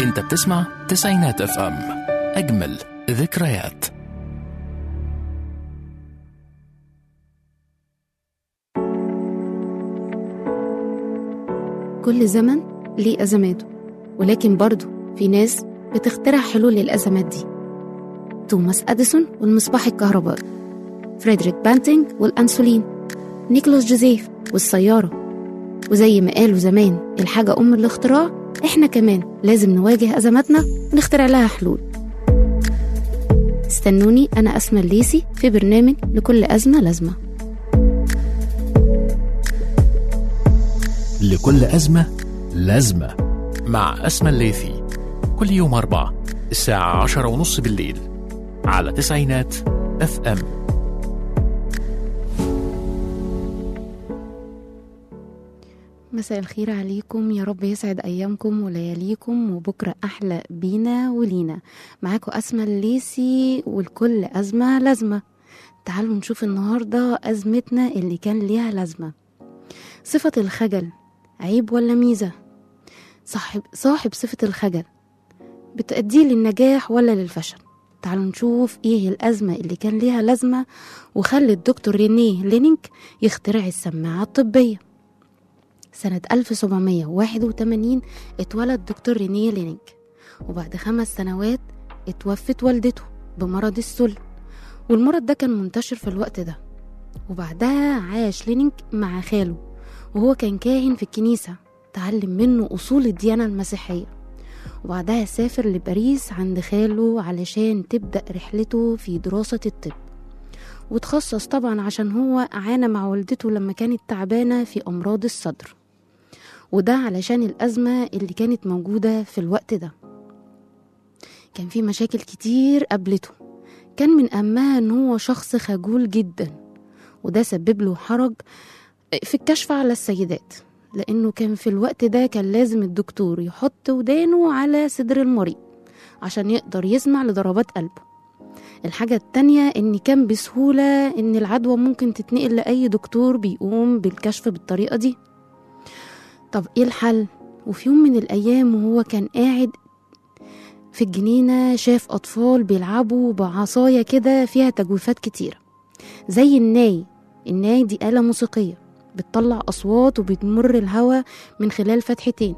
انت بتسمع تسعينات اف ام اجمل ذكريات كل زمن ليه أزماته ولكن برضه في ناس بتخترع حلول للأزمات دي توماس أديسون والمصباح الكهربائي فريدريك بانتينج والأنسولين نيكولاس جوزيف والسيارة وزي ما قالوا زمان الحاجة أم الاختراع إحنا كمان لازم نواجه أزماتنا ونخترع لها حلول استنوني أنا أسمى الليسي في برنامج لكل أزمة لازمة لكل أزمة لازمة مع أسمى الليثي كل يوم أربع الساعة عشرة ونص بالليل على تسعينات اف ام مساء الخير عليكم يا رب يسعد أيامكم ولياليكم وبكرة أحلى بينا ولينا معاكم أسمى الليسي والكل أزمة لازمة تعالوا نشوف النهاردة أزمتنا اللي كان ليها لازمة صفة الخجل عيب ولا ميزة صاحب, صاحب صفة الخجل بتأديه للنجاح ولا للفشل تعالوا نشوف ايه الأزمة اللي كان ليها لازمة وخلت دكتور رينيه لينينك يخترع السماعة الطبية سنة 1781 اتولد دكتور رينيه لينينك وبعد خمس سنوات اتوفت والدته بمرض السل والمرض ده كان منتشر في الوقت ده وبعدها عاش لينينك مع خاله وهو كان كاهن في الكنيسة تعلم منه أصول الديانة المسيحية وبعدها سافر لباريس عند خاله علشان تبدأ رحلته في دراسة الطب وتخصص طبعا عشان هو عانى مع والدته لما كانت تعبانة في أمراض الصدر وده علشان الأزمة اللي كانت موجودة في الوقت ده كان في مشاكل كتير قابلته كان من أهمها إن هو شخص خجول جدا وده سبب له حرج في الكشف على السيدات لأنه كان في الوقت ده كان لازم الدكتور يحط ودانه على صدر المريض عشان يقدر يسمع لضربات قلبه الحاجة التانية إن كان بسهولة إن العدوى ممكن تتنقل لأي دكتور بيقوم بالكشف بالطريقة دي طب إيه الحل؟ وفي يوم من الأيام وهو كان قاعد في الجنينة شاف أطفال بيلعبوا بعصاية كده فيها تجويفات كتيرة زي الناي الناي دي آلة موسيقية بتطلع أصوات وبتمر الهواء من خلال فتحتين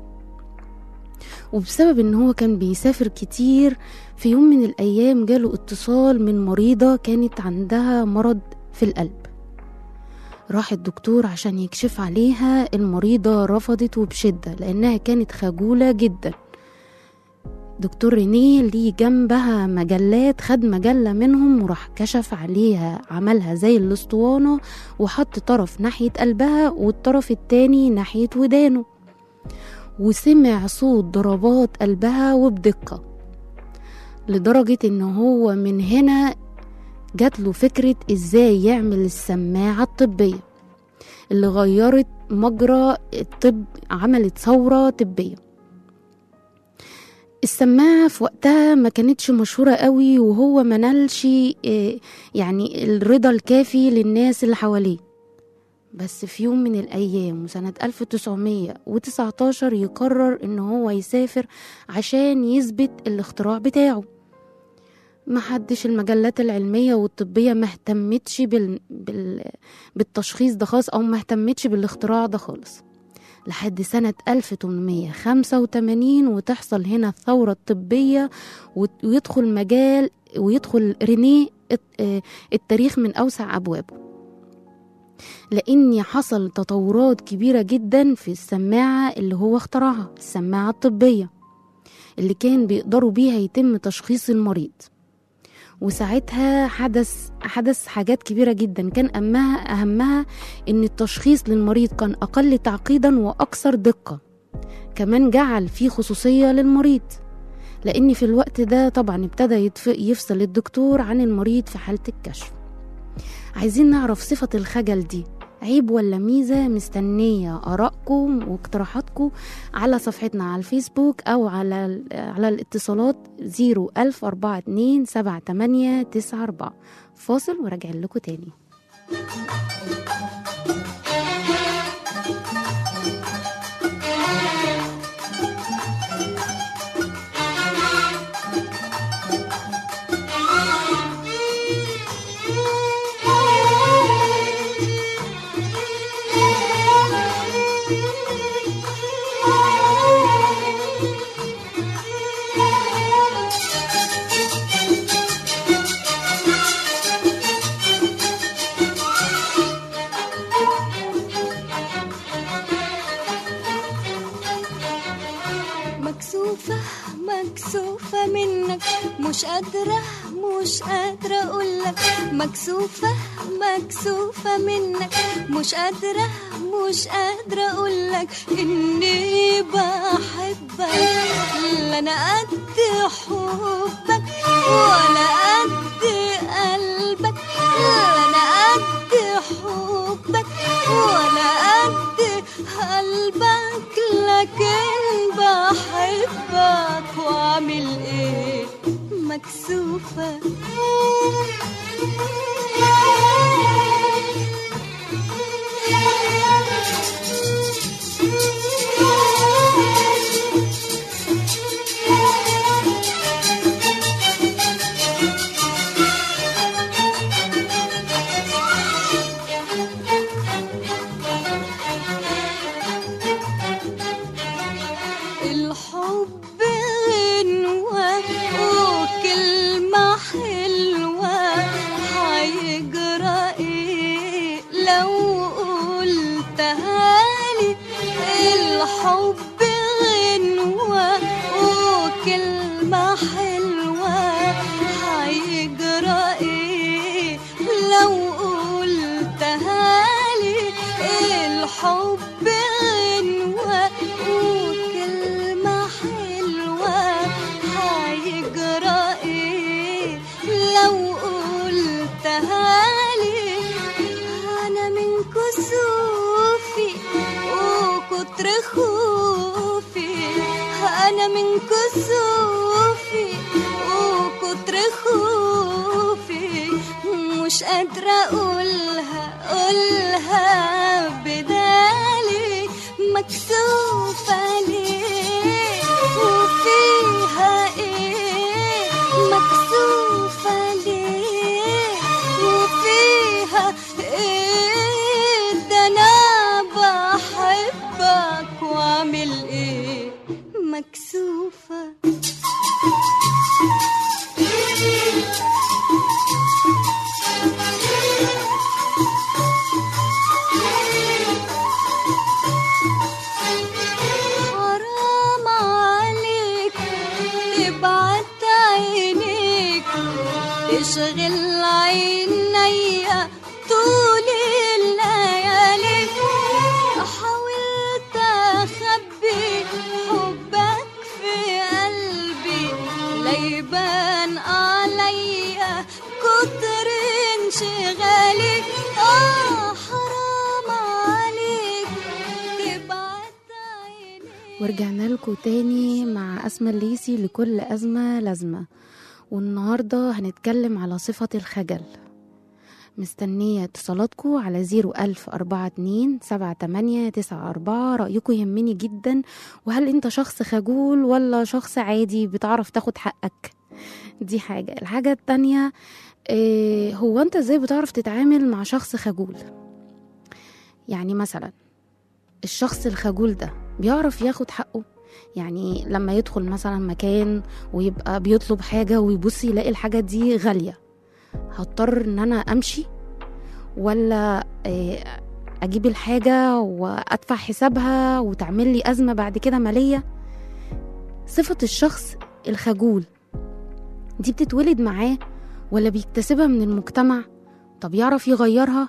وبسبب ان هو كان بيسافر كتير في يوم من الايام جاله اتصال من مريضة كانت عندها مرض في القلب راح الدكتور عشان يكشف عليها المريضة رفضت وبشدة لأنها كانت خجولة جدا دكتور رينيه ليه جنبها مجلات خد مجلة منهم وراح كشف عليها عملها زي الاسطوانة وحط طرف ناحية قلبها والطرف التاني ناحية ودانه وسمع صوت ضربات قلبها وبدقة لدرجة ان هو من هنا جات له فكرة ازاي يعمل السماعة الطبية اللي غيرت مجرى الطب عملت ثورة طبية السماعة في وقتها ما كانتش مشهورة قوي وهو منالش يعني الرضا الكافي للناس اللي حواليه بس في يوم من الأيام وسنة 1919 يقرر إن هو يسافر عشان يثبت الاختراع بتاعه محدش المجلات العلمية والطبية مهتمتش بال... بال... بالتشخيص ده خالص أو مهتمتش بالاختراع ده خالص لحد سنة 1885 وتحصل هنا الثورة الطبية ويدخل مجال ويدخل رينيه التاريخ من أوسع أبوابه لأن حصل تطورات كبيرة جدا في السماعة اللي هو اخترعها السماعة الطبية اللي كان بيقدروا بيها يتم تشخيص المريض وساعتها حدث حدث حاجات كبيرة جدا كان أهمها أهمها إن التشخيص للمريض كان أقل تعقيدا وأكثر دقة كمان جعل فيه خصوصية للمريض لأن في الوقت ده طبعا ابتدى يفصل الدكتور عن المريض في حالة الكشف عايزين نعرف صفة الخجل دي عيب ولا ميزة مستنية آرائكم واقتراحاتكم على صفحتنا على الفيسبوك أو على على الاتصالات 01042 فاصل وراجعين لكم تاني مكسوفة مكسوفة منك مش قادرة مش قادرة أقولك مكسوفة مكسوفة منك مش قادرة مش قادرة أقولك إني بحبك لا أنا قد حبك ولا قد قلبك لا أنا قد حبك ولا قد قلبك لكن بحبك واعمل ايه مكسوفة الحب غنوة وكلمة حلوة هيجرى ايه لو قلتها لي الحب غنوة وكلمة حلوة هيجرى ايه لو قلتها لي الحب غنوة وكلمة حلوة هيجرى ايه لو قلتها لي انا من كسوفي وكتر خوفي انا من كسوفي وكتر خوفي مش قادرة اقولها اقولها بدالي مكسوفة ليه وفيها ايه مكسوفة ليه وفيها ايه ده انا بحبك واعمل ايه مكسوفة حرام عليك تبعت عينيك تشغل عينيا طول الليالي حاولت اخبي حبك في قلبي ليبان عليا كتر انشغالي اه حرام عليك تبعت عينيك ورجعنا لكم تاني مع أسمى الليسي لكل أزمة لازمة والنهاردة هنتكلم على صفة الخجل مستنية اتصالاتكم على زيرو ألف أربعة اتنين سبعة تمانية تسعة أربعة رأيكم يهمني جدا وهل أنت شخص خجول ولا شخص عادي بتعرف تاخد حقك دي حاجة الحاجة التانية إيه هو أنت ازاي بتعرف تتعامل مع شخص خجول يعني مثلا الشخص الخجول ده بيعرف ياخد حقه يعني لما يدخل مثلا مكان ويبقى بيطلب حاجة ويبص يلاقي الحاجة دي غالية هضطر ان انا امشي ولا آه، اجيب الحاجة وادفع حسابها وتعمل لي ازمة بعد كده مالية صفة الشخص الخجول دي بتتولد معاه ولا بيكتسبها من المجتمع طب يعرف يغيرها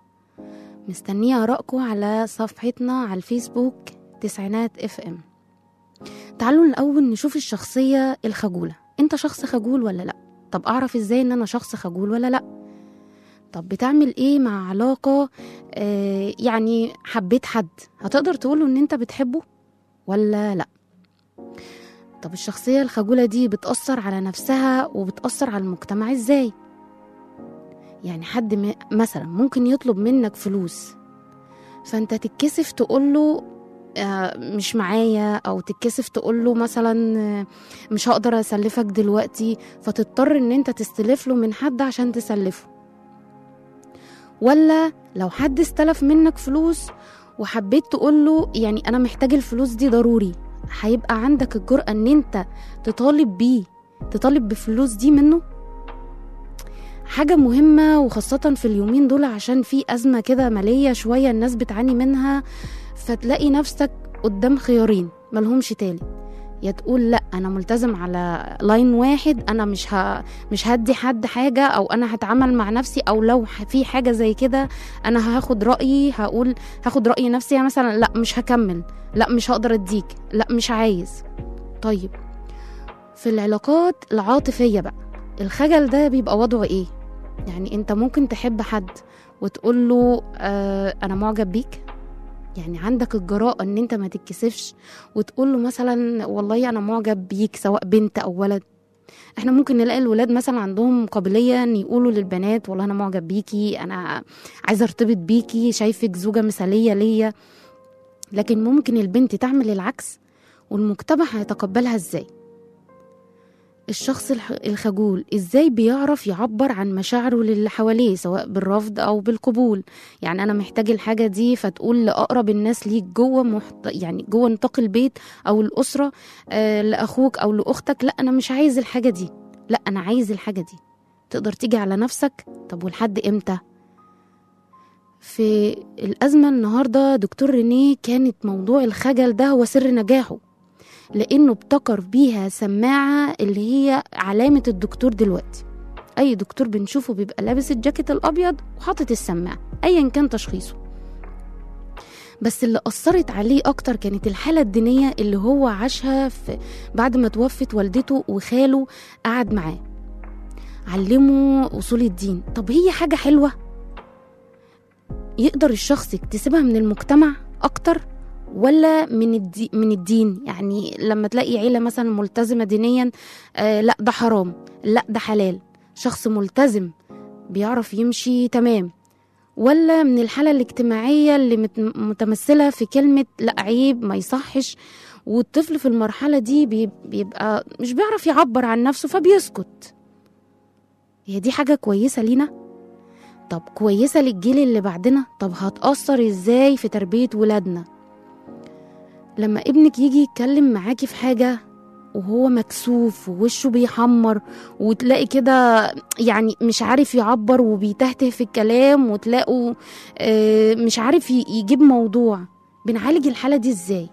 مستنية آرائكم على صفحتنا على الفيسبوك تسعينات اف ام تعالوا الأول نشوف الشخصية الخجولة انت شخص خجول ولا لا طب أعرف ازاي ان أنا شخص خجول ولا لا طب بتعمل ايه مع علاقة آه يعني حبيت حد هتقدر تقوله ان انت بتحبه ولا لا طب الشخصية الخجولة دي بتأثر على نفسها وبتأثر على المجتمع ازاي يعني حد م- مثلا ممكن يطلب منك فلوس فانت تتكسف تقوله آه، مش معايا او تتكسف تقوله مثلا آه، مش هقدر اسلفك دلوقتي فتضطر ان انت تستلف له من حد عشان تسلفه ولا لو حد استلف منك فلوس وحبيت تقول له يعني انا محتاج الفلوس دي ضروري هيبقى عندك الجرأة ان انت تطالب بيه تطالب بفلوس دي منه حاجة مهمة وخاصة في اليومين دول عشان في أزمة كده مالية شوية الناس بتعاني منها فتلاقي نفسك قدام خيارين ملهمش تالت يا تقول لا انا ملتزم على لاين واحد انا مش ه... مش هدي حد حاجه او انا هتعامل مع نفسي او لو ح- في حاجه زي كده انا هاخد رايي هقول هاخد راي نفسي يعني مثلا لا مش هكمل لا مش هقدر اديك لا مش عايز طيب في العلاقات العاطفيه بقى الخجل ده بيبقى وضعه ايه يعني انت ممكن تحب حد وتقول له آه انا معجب بيك يعني عندك الجراءة ان انت ما تتكسفش وتقول له مثلا والله انا معجب بيك سواء بنت او ولد احنا ممكن نلاقي الولاد مثلا عندهم قابلية ان يقولوا للبنات والله انا معجب بيكي انا عايزة ارتبط بيكي شايفك زوجة مثالية ليا لكن ممكن البنت تعمل العكس والمجتمع هيتقبلها ازاي الشخص الح- الخجول ازاي بيعرف يعبر عن مشاعره للي حواليه سواء بالرفض او بالقبول يعني انا محتاج الحاجه دي فتقول لاقرب الناس ليك جوه محت... يعني جوه نطاق البيت او الاسره آه لاخوك او لاختك لا انا مش عايز الحاجه دي لا انا عايز الحاجه دي تقدر تيجي على نفسك طب ولحد امتى في الازمه النهارده دكتور رينيه كانت موضوع الخجل ده هو سر نجاحه لانه ابتكر بيها سماعه اللي هي علامه الدكتور دلوقتي اي دكتور بنشوفه بيبقى لابس الجاكيت الابيض وحاطط السماعه ايا كان تشخيصه بس اللي أثرت عليه أكتر كانت الحالة الدينية اللي هو عاشها في بعد ما توفت والدته وخاله قعد معاه علمه أصول الدين طب هي حاجة حلوة يقدر الشخص يكتسبها من المجتمع أكتر ولا من الدي من الدين يعني لما تلاقي عيلة مثلا ملتزمة دينيا آه لا ده حرام لا ده حلال شخص ملتزم بيعرف يمشي تمام ولا من الحالة الاجتماعية اللي مت- متمثلة في كلمة لا عيب ما يصحش والطفل في المرحلة دي بي- بيبقى مش بيعرف يعبر عن نفسه فبيسكت هي دي حاجة كويسة لينا طب كويسة للجيل اللي بعدنا طب هتأثر ازاي في تربية ولادنا لما ابنك يجي يتكلم معاكي في حاجة وهو مكسوف ووشه بيحمر وتلاقي كده يعني مش عارف يعبر وبيتهته في الكلام وتلاقوا آه، مش عارف ي- يجيب موضوع بنعالج الحالة دي ازاي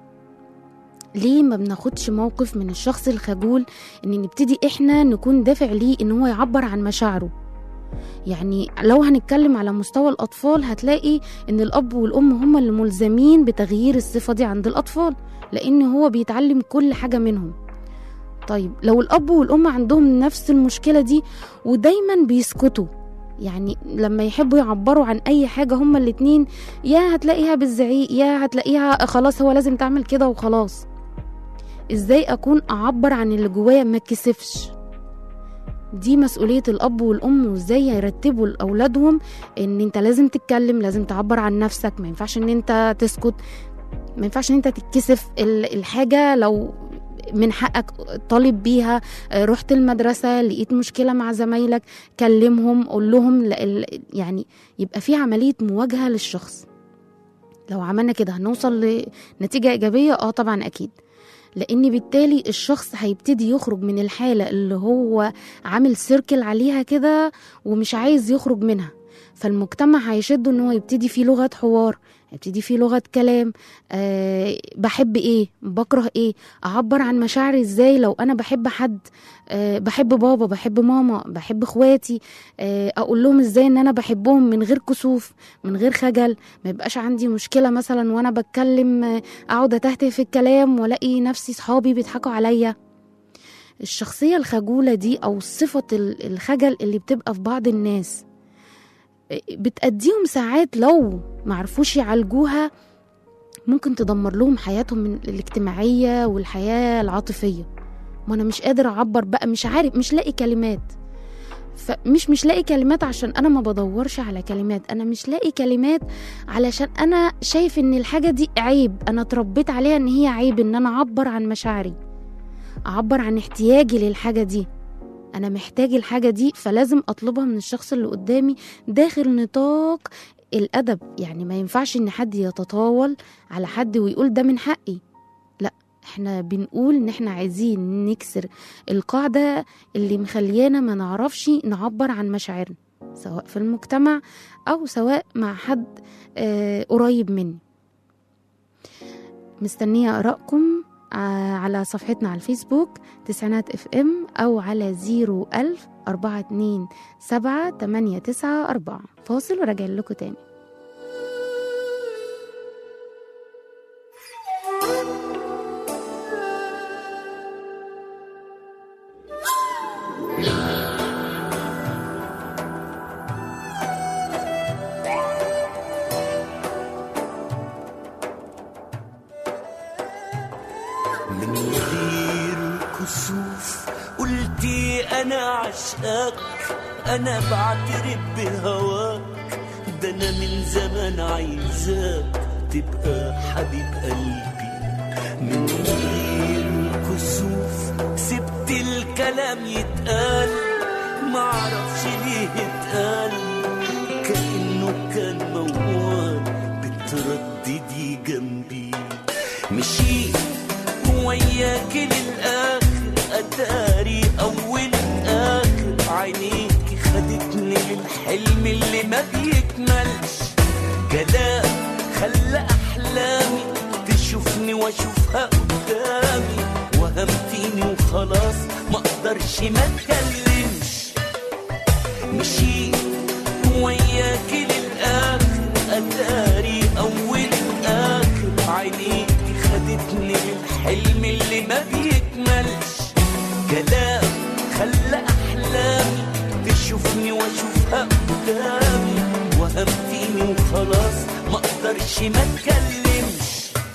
ليه ما بناخدش موقف من الشخص الخجول ان نبتدي احنا نكون دافع ليه ان هو يعبر عن مشاعره يعني لو هنتكلم على مستوى الأطفال هتلاقي إن الأب والأم هما اللي ملزمين بتغيير الصفة دي عند الأطفال لأن هو بيتعلم كل حاجة منهم طيب لو الأب والأم عندهم نفس المشكلة دي ودايما بيسكتوا يعني لما يحبوا يعبروا عن أي حاجة هما الاتنين يا هتلاقيها بالزعيق يا هتلاقيها خلاص هو لازم تعمل كده وخلاص ازاي اكون اعبر عن اللي جوايا ما اتكسفش دي مسؤولية الأب والأم وإزاي يرتبوا لأولادهم إن أنت لازم تتكلم لازم تعبر عن نفسك ما ينفعش إن أنت تسكت ما ينفعش إن أنت تتكسف ال- الحاجة لو من حقك طالب بيها آه، رحت المدرسة لقيت مشكلة مع زمايلك كلمهم قول لهم ل- ال- يعني يبقى في عملية مواجهة للشخص لو عملنا كده هنوصل لنتيجة إيجابية اه طبعا أكيد لان بالتالي الشخص هيبتدي يخرج من الحاله اللي هو عامل سيركل عليها كده ومش عايز يخرج منها فالمجتمع هيشده ان هو يبتدي فيه لغه حوار يبتدي فيه لغه كلام أه بحب ايه بكره ايه اعبر عن مشاعري ازاي لو انا بحب حد أه بحب بابا بحب ماما بحب اخواتي أه اقول لهم ازاي ان انا بحبهم من غير كسوف من غير خجل ما يبقاش عندي مشكله مثلا وانا بتكلم آه، اقعد اتهته في الكلام والاقي نفسي صحابي بيضحكوا عليا الشخصية الخجولة دي أو صفة ال- الخجل اللي بتبقى في بعض الناس بتأديهم ساعات لو معرفوش يعالجوها ممكن تدمر لهم حياتهم من الاجتماعية والحياة العاطفية ما أنا مش قادر أعبر بقى مش عارف مش لاقي كلمات فمش مش لاقي كلمات عشان انا ما بدورش على كلمات انا مش لاقي كلمات علشان انا شايف ان الحاجه دي عيب انا اتربيت عليها ان هي عيب ان انا اعبر عن مشاعري اعبر عن احتياجي للحاجه دي انا محتاج الحاجه دي فلازم اطلبها من الشخص اللي قدامي داخل نطاق الأدب يعني ما ينفعش إن حد يتطاول على حد ويقول ده من حقي لا احنا بنقول ان احنا عايزين نكسر القاعدة اللي مخليانا ما نعرفش نعبر عن مشاعرنا سواء في المجتمع أو سواء مع حد آه قريب مني مستنية آرائكم ع- على صفحتنا على الفيسبوك تسعينات اف ام أو على زيرو ألف أربعة اتنين سبعة تمانية تسعة أربعة فاصل وراجع لكم تاني من غير كسوف قلتي انا عشقك انا بعترف بهواك ده انا من زمان عايزاك تبقى حبيب قلبي من غير كسوف سبت الكلام يتقال معرفش ليه اتقال كأنه كان موال بترددي جنبي مشيت وياك للآخر أداري أول آخر عينيك خدتني للحلم اللي ما بيكملش كلام خلى أحلامي تشوفني وأشوفها قدامي وهمتيني وخلاص ما أقدرش ما أتكلمش مشيت وياك للآخر أداري أول آخر عينيك خدتني للحلم اللي ما بيكملش كلام خلى أحلامي تشوفني وأشوفها قدامي وهمتيني وخلاص ما أقدرش ما أتكلمش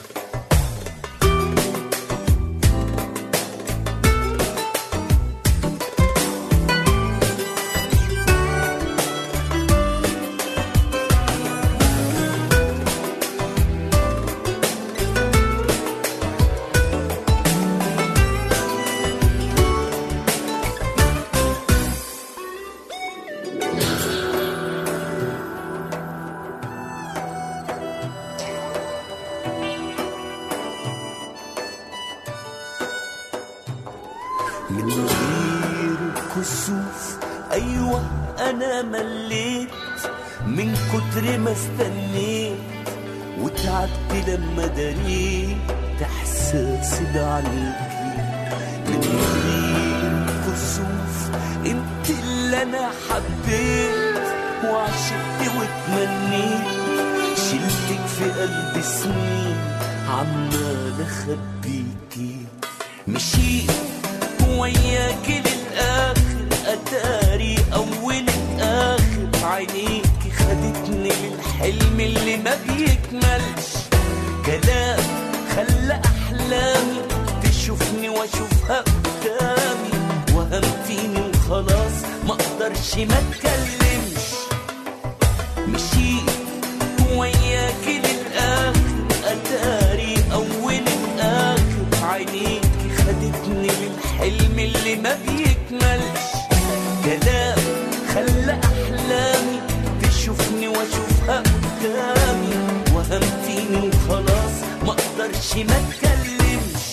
من غير كسوف ايوه انا مليت من كتر ما استنيت وتعبت لما دريت احساسي ده عليكي من غير كسوف انت اللي انا حبيت وعشقت واتمنيت شلتك في قلبي سنين عمال اخبيكي مشيت وياك للآخر أداري أول آخر عينيك خدتني للحلم اللي ما بيكملش كلام خلى أحلامي تشوفني وأشوفها قدامي وهمتيني وخلاص ما أقدرش ما أتكلمش مشيت وياك للآخر أداري أول آخر عينيك خدتني للحلم اللي ما بيكملش كلام خلى أحلامي تشوفني وأشوفها قدامي وهمتيني وخلاص ما أقدرش ما أتكلمش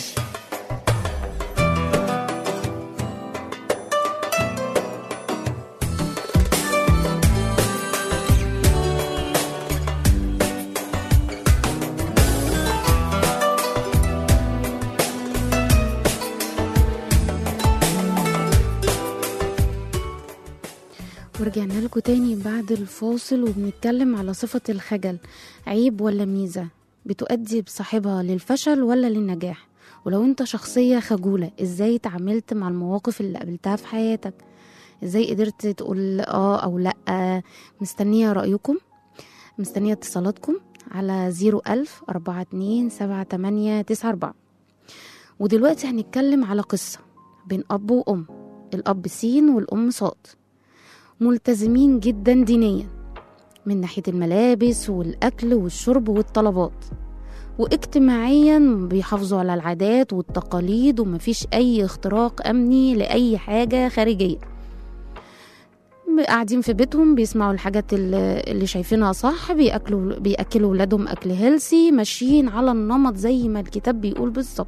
ورجعنا لكم تاني بعد الفاصل وبنتكلم على صفة الخجل عيب ولا ميزة بتؤدي بصاحبها للفشل ولا للنجاح ولو انت شخصية خجولة ازاي تعاملت مع المواقف اللي قابلتها في حياتك ازاي قدرت تقول اه او لا مستنية رأيكم مستنية اتصالاتكم على زيرو ألف أربعة اتنين سبعة تمانية تسعة أربعة ودلوقتي هنتكلم على قصة بين أب وأم الأب سين والأم صاد ملتزمين جدا دينيا من ناحية الملابس والأكل والشرب والطلبات واجتماعيا بيحافظوا على العادات والتقاليد ومفيش أي اختراق أمني لأي حاجة خارجية هم قاعدين في بيتهم بيسمعوا الحاجات اللي اللي شايفينها صح بياكلوا بياكلوا ولادهم اكل هيلسي ماشيين على النمط زي ما الكتاب بيقول بالظبط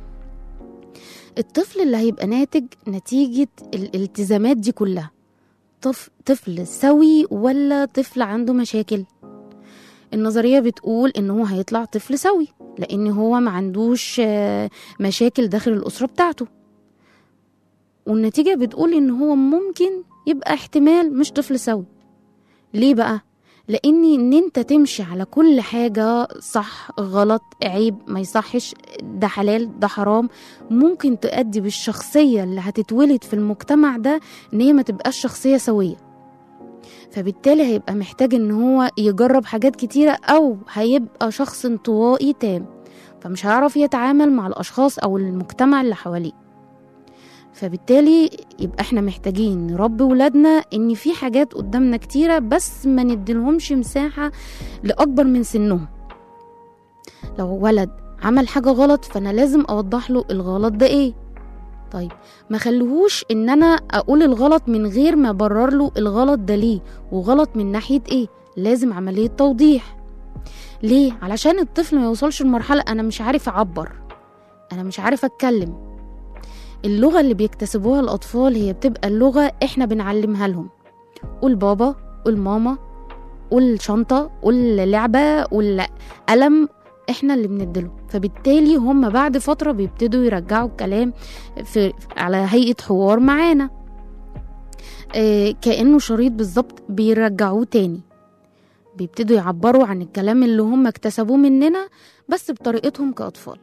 الطفل اللي هيبقى ناتج نتيجة الالتزامات دي كلها طف طفل سوي ولا طفل عنده مشاكل النظرية بتقول إن هو هيطلع طفل سوي لأن هو ما عندوش آه، مشاكل داخل الأسرة بتاعته والنتيجة بتقول إن هو ممكن يبقى احتمال مش طفل سوي ليه بقى؟ لأن إن أنت تمشي على كل حاجة صح غلط عيب ما يصحش ده حلال ده حرام ممكن تؤدي بالشخصية اللي هتتولد في المجتمع ده إن هي ما تبقاش شخصية سوية فبالتالي هيبقى محتاج إن هو يجرب حاجات كتيرة أو هيبقى شخص انطوائي تام فمش هيعرف يتعامل مع الأشخاص أو المجتمع اللي حواليه فبالتالي يبقى احنا محتاجين نربي ولادنا ان في حاجات قدامنا كتيرة بس ما نديلهمش مساحة لأكبر من سنهم لو ولد عمل حاجة غلط فأنا لازم أوضح له الغلط ده ايه طيب ما خليهوش ان انا اقول الغلط من غير ما ابرر له الغلط ده ليه وغلط من ناحية ايه لازم عملية توضيح ليه علشان الطفل ما يوصلش لمرحلة انا مش عارف اعبر انا مش عارف اتكلم اللغة اللي بيكتسبوها الأطفال هي بتبقى اللغة إحنا بنعلمها لهم قول بابا قول ماما قول شنطة قول لعبة قول قلم إحنا اللي بنديله فبالتالي هم بعد فترة بيبتدوا يرجعوا الكلام في على هيئة حوار معانا آه كأنه شريط بالظبط بيرجعوه تاني بيبتدوا يعبروا عن الكلام اللي هم اكتسبوه مننا بس بطريقتهم كأطفال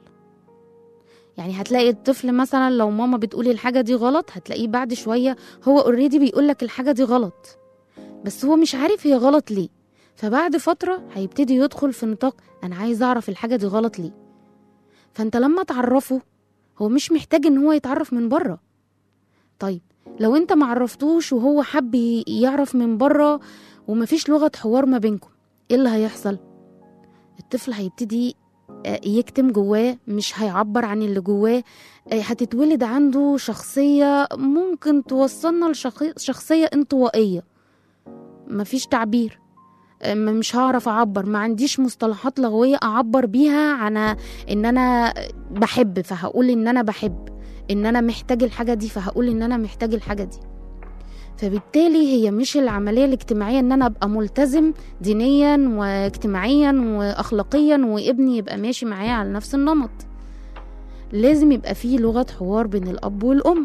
يعني هتلاقي الطفل مثلا لو ماما بتقولي الحاجة دي غلط هتلاقيه بعد شوية هو اوريدي بيقولك الحاجة دي غلط بس هو مش عارف هي غلط ليه فبعد فترة هيبتدي يدخل في نطاق أنا عايز أعرف الحاجة دي غلط ليه فأنت لما تعرفه هو مش محتاج إن هو يتعرف من بره طيب لو أنت معرفتوش وهو حب ي- يعرف من بره ومفيش لغة حوار ما بينكم إيه اللي هيحصل؟ الطفل هيبتدي آه، يكتم جواه مش هيعبر عن اللي جواه آه، هتتولد عنده شخصية ممكن توصلنا لشخصية انطوائية مفيش تعبير آه، ما- مش هعرف اعبر ما عنديش مصطلحات لغوية اعبر بيها عن ان انا بحب فهقول ان انا بحب ان انا محتاج الحاجة دي فهقول ان انا محتاج الحاجة دي فبالتالي هي مش العملية الاجتماعية ان انا ابقى ملتزم دينيا واجتماعيا واخلاقيا وابني يبقى ماشي معايا على نفس النمط لازم يبقى فيه لغة حوار بين الاب والام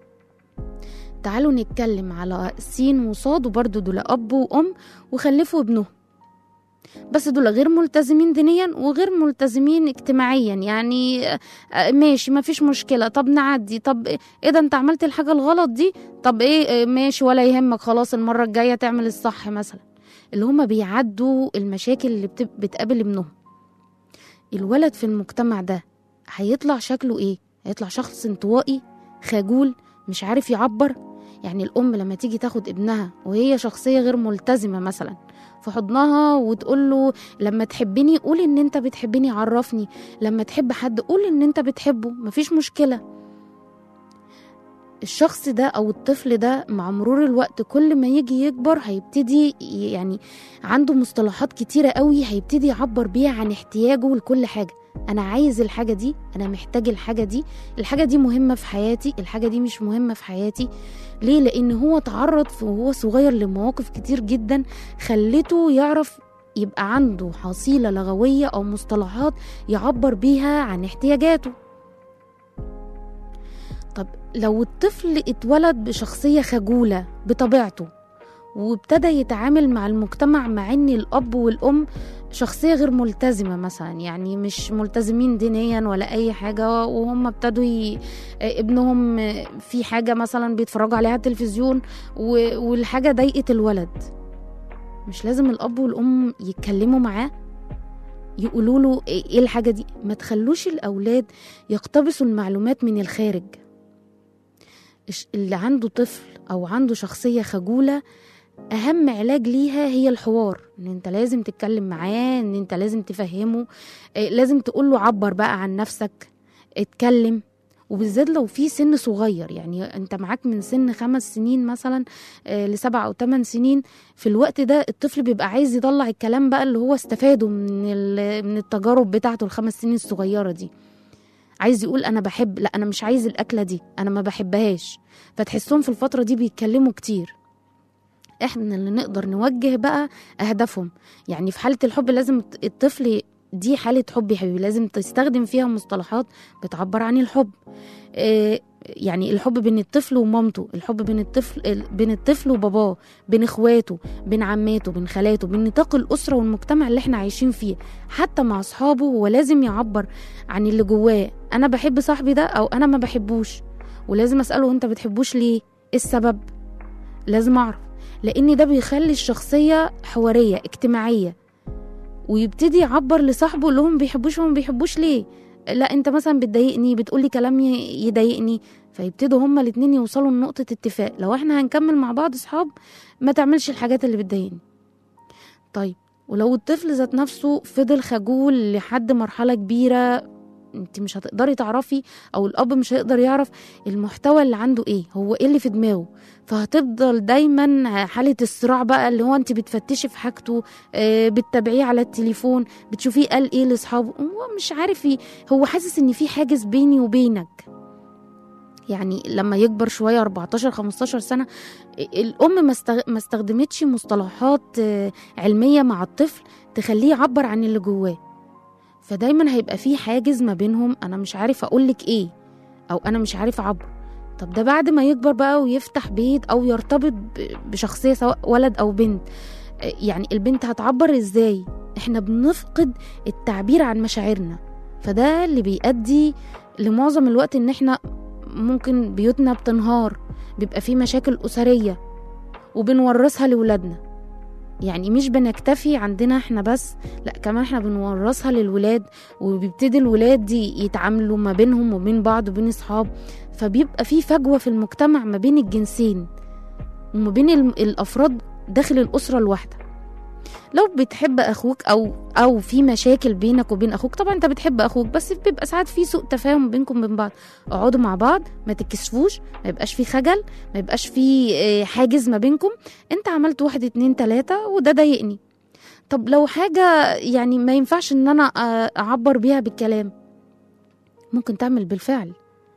تعالوا نتكلم على سين وصاد وبرضه دول اب وام وخلفوا ابنهم بس دول غير ملتزمين دينيا وغير ملتزمين اجتماعيا يعني آه، آه، ماشي ما فيش مشكلة طب نعدي طب ايه ده انت عملت الحاجة الغلط دي طب ايه آه، ماشي ولا يهمك خلاص المرة الجاية تعمل الصح مثلا اللي هما بيعدوا المشاكل اللي بتب- بتقابل ابنهم الولد في المجتمع ده هيطلع شكله ايه هيطلع شخص انطوائي خجول مش عارف يعبر يعني الام لما تيجي تاخد ابنها وهي شخصيه غير ملتزمه مثلا في حضنها وتقول له لما تحبني قول ان انت بتحبني عرفني لما تحب حد قول ان انت بتحبه مفيش مشكله الشخص ده او الطفل ده مع مرور الوقت كل ما يجي يكبر هيبتدي ي- يعني عنده مصطلحات كتيرة قوي هيبتدي يعبر بيها عن احتياجه لكل حاجة انا عايز الحاجة دي انا محتاج الحاجة دي الحاجة دي مهمة في حياتي الحاجة دي مش مهمة في حياتي ليه لان هو تعرض وهو صغير لمواقف كتير جدا خلته يعرف يبقى عنده حصيلة لغوية أو مصطلحات يعبر بيها عن احتياجاته طب لو الطفل اتولد بشخصية خجولة بطبيعته وابتدى يتعامل مع المجتمع مع ان الاب والام شخصيه غير ملتزمه مثلا يعني مش ملتزمين دينيا ولا اي حاجه وهم ابتدوا ي... ابنهم في حاجه مثلا بيتفرجوا عليها على التلفزيون و... والحاجه ضايقت الولد مش لازم الاب والام يتكلموا معاه يقولوا له ايه الحاجه دي ما تخلوش الاولاد يقتبسوا المعلومات من الخارج الش- اللي عنده طفل او عنده شخصيه خجوله اهم علاج ليها هي الحوار ان انت لازم تتكلم معاه ان انت لازم تفهمه إيه، لازم تقول له عبر بقى عن نفسك اتكلم وبالذات لو في سن صغير يعني انت معاك من سن خمس سنين مثلا آه، لسبع او ثمان سنين في الوقت ده الطفل بيبقى عايز يطلع الكلام بقى اللي هو استفاده من ال- من التجارب بتاعته الخمس سنين الصغيره دي عايز يقول انا بحب لا انا مش عايز الاكله دي انا ما بحبهاش فتحسهم في الفتره دي بيتكلموا كتير احنا اللي نقدر نوجه بقى اهدافهم يعني في حاله الحب لازم الطفل دي حاله حب يا حبيبي لازم تستخدم فيها مصطلحات بتعبر عن الحب آه، يعني الحب بين الطفل ومامته الحب بين الطفل ال- بين الطفل وباباه بين اخواته بين عماته بين خالاته بين نطاق الاسره والمجتمع اللي احنا عايشين فيه حتى مع اصحابه هو لازم يعبر عن اللي جواه انا بحب صاحبي ده او انا ما بحبوش ولازم اساله انت بتحبوش ليه ايه السبب لازم اعرف لان ده بيخلي الشخصيه حواريه اجتماعيه ويبتدي يعبر لصاحبه اللي هو ما بيحبوش هو ما بيحبوش ليه لا انت مثلا بتضايقني بتقولي كلام ي- يضايقني فيبتدوا هما الاتنين يوصلوا لنقطة اتفاق لو احنا هنكمل مع بعض صحاب ما تعملش الحاجات اللي بتضايقني طيب ولو الطفل ذات نفسه فضل خجول لحد مرحلة كبيرة انت مش هتقدري تعرفي او الاب مش هيقدر يعرف المحتوى اللي عنده ايه هو ايه اللي في دماغه فهتفضل دايما حالة الصراع بقى اللي هو انت بتفتشي في حاجته آه، بتتابعيه على التليفون بتشوفيه قال ايه لاصحابه هو مش عارف ي- هو حاسس ان في حاجز بيني وبينك يعني لما يكبر شويه 14 15 سنه الام ما استغ- ما استخدمتش مصطلحات آه، علميه مع الطفل تخليه يعبر عن اللي جواه فدايما هيبقى في حاجز ما بينهم انا مش عارف اقولك ايه او انا مش عارف اعبر طب ده بعد ما يكبر بقى ويفتح بيت او يرتبط ب- بشخصيه سواء ولد او بنت آه، يعني البنت هتعبر ازاي احنا بنفقد التعبير عن مشاعرنا فده اللي بيؤدي لمعظم الوقت ان احنا ممكن بيوتنا بتنهار بيبقى في مشاكل أسرية وبنورثها لولادنا يعني مش بنكتفي عندنا احنا بس لا كمان احنا بنورثها للولاد وبيبتدي الولاد دي يتعاملوا ما بينهم وبين بعض وبين اصحاب فبيبقى في فجوة في المجتمع ما بين الجنسين وما بين الم- الافراد داخل الاسرة الواحدة لو بتحب اخوك او او في مشاكل بينك وبين اخوك طبعا انت بتحب اخوك بس بيبقى ساعات في سوء تفاهم بينكم وبين بعض اقعدوا مع بعض ما تتكسفوش ما يبقاش في خجل ما يبقاش في آه، حاجز ما بينكم انت عملت واحد اتنين تلاتة وده ضايقني طب لو حاجة يعني ما ينفعش ان انا آه، اعبر بيها بالكلام ممكن تعمل بالفعل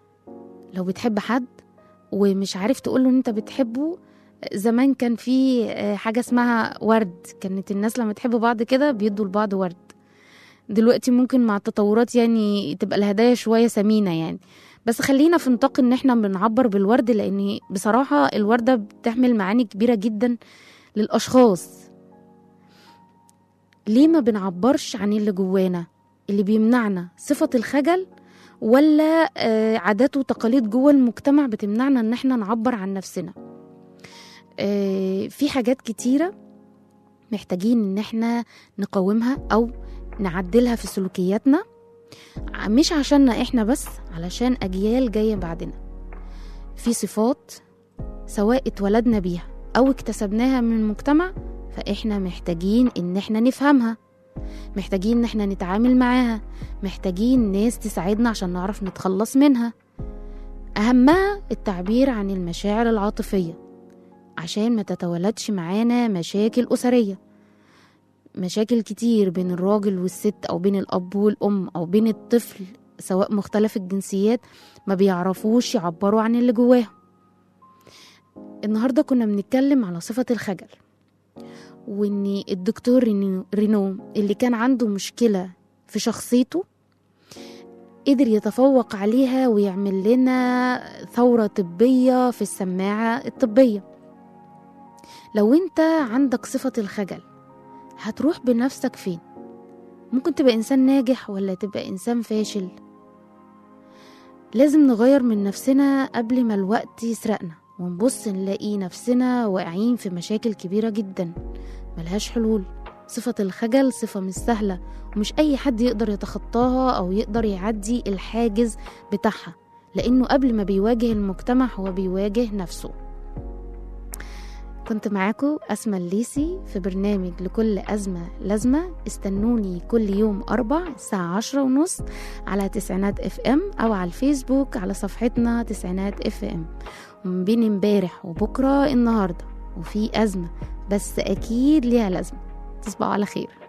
لو بتحب حد ومش عارف تقوله ان انت بتحبه زمان كان في آه، حاجة اسمها ورد كانت الناس لما تحب بعض كده بيدوا لبعض ورد دلوقتي ممكن مع التطورات يعني تبقى الهدايا شوية ثمينة يعني بس خلينا في نطاق ان احنا بنعبر بالورد لان بصراحة الوردة بتحمل معاني كبيرة جدا للاشخاص ليه ما بنعبرش عن اللي جوانا اللي بيمنعنا صفة الخجل ولا آه، عادات وتقاليد جوه المجتمع بتمنعنا ان احنا نعبر عن نفسنا آه، في حاجات كتيرة محتاجين ان احنا نقاومها او نعدلها في سلوكياتنا ع- مش عشاننا احنا بس علشان اجيال جايه بعدنا في صفات سواء اتولدنا بيها او اكتسبناها من المجتمع فاحنا محتاجين ان احنا نفهمها محتاجين ان احنا نتعامل معاها محتاجين ناس تساعدنا عشان نعرف نتخلص منها اهمها التعبير عن المشاعر العاطفيه عشان ما تتولدش معانا مشاكل اسريه مشاكل كتير بين الراجل والست أو بين الأب والأم أو بين الطفل سواء مختلف الجنسيات ما بيعرفوش يعبروا عن اللي جواهم النهاردة كنا بنتكلم على صفة الخجل وإن الدكتور رينو, رينو اللي كان عنده مشكلة في شخصيته قدر يتفوق عليها ويعمل لنا ثورة طبية في السماعة الطبية لو انت عندك صفة الخجل هتروح بنفسك فين ممكن تبقى إنسان ناجح ولا تبقى إنسان فاشل لازم نغير من نفسنا قبل ما الوقت يسرقنا ونبص نلاقي نفسنا واقعين في مشاكل كبيرة جدا ملهاش حلول صفة الخجل صفة مش سهلة ومش أي حد يقدر يتخطاها أو يقدر يعدي الحاجز بتاعها لأنه قبل ما بيواجه المجتمع هو بيواجه نفسه كنت معاكم أسمى الليسي في برنامج لكل أزمة لازمة استنوني كل يوم أربع الساعة عشرة ونص على تسعينات اف ام أو على الفيسبوك على صفحتنا تسعينات اف ام ومن بين امبارح وبكرة النهاردة وفي أزمة بس أكيد ليها لازمة تصبحوا على خير